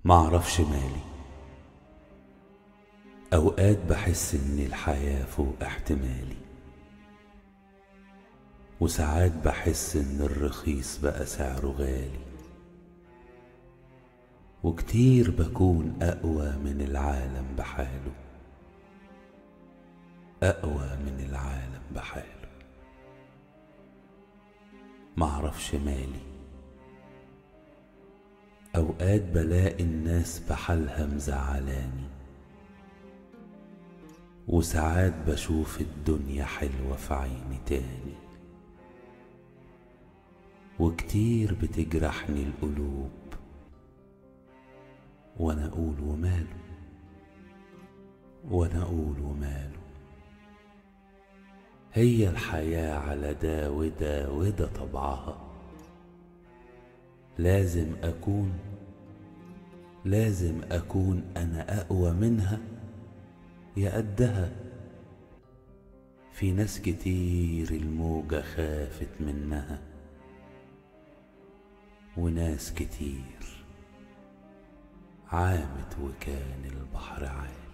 معرفش مالي أوقات بحس إن الحياة فوق احتمالي وساعات بحس إن الرخيص بقى سعره غالي وكتير بكون أقوى من العالم بحاله أقوى من العالم بحاله معرفش مالي أوقات بلاقي الناس بحالها مزعلاني وساعات بشوف الدنيا حلوة في عيني تاني وكتير بتجرحني القلوب وانا اقول وماله وانا اقول وماله هي الحياة على دا ودا ودا طبعها لازم اكون لازم اكون انا اقوى منها يا قدها في ناس كتير الموجة خافت منها وناس كتير عامت وكان البحر عالي